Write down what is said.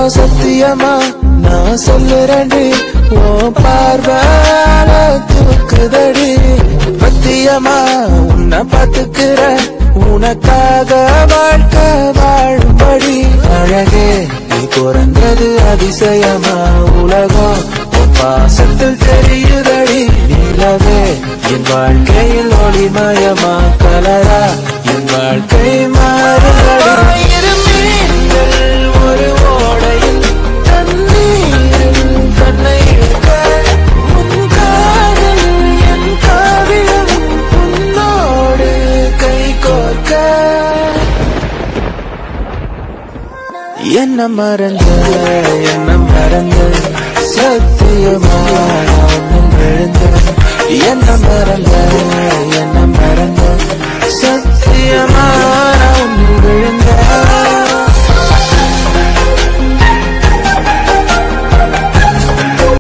சத்தியமா நான் சொல்லுறேன்டி ஓ பார்வால தூக்குதடி பத்தியமா உன்னை பாத்துக்கிற உனக்காக வாழ்க்கை வாழும்படி அழகே நீ பிறந்தது அதிசயமா உலகம் உன் பாசத்தில் தெரியுதடி நிலவே என் வாழ்க்கையில் ஒளிமயமா கலரா என் வாழ்க்கை மாறுதடி இரு மீன்கள் ஒரு ஓடையில் தண்ணீரில் தன்னை இழக்க உன் காதல் என் காவியம் உன்னோடு கை கோர்க்க என்ன மறந்த என்ன மறந்த சத்தியமான விழுந்த என்ன மறந்த என்ன மறந்த சத்தியமான விழுந்த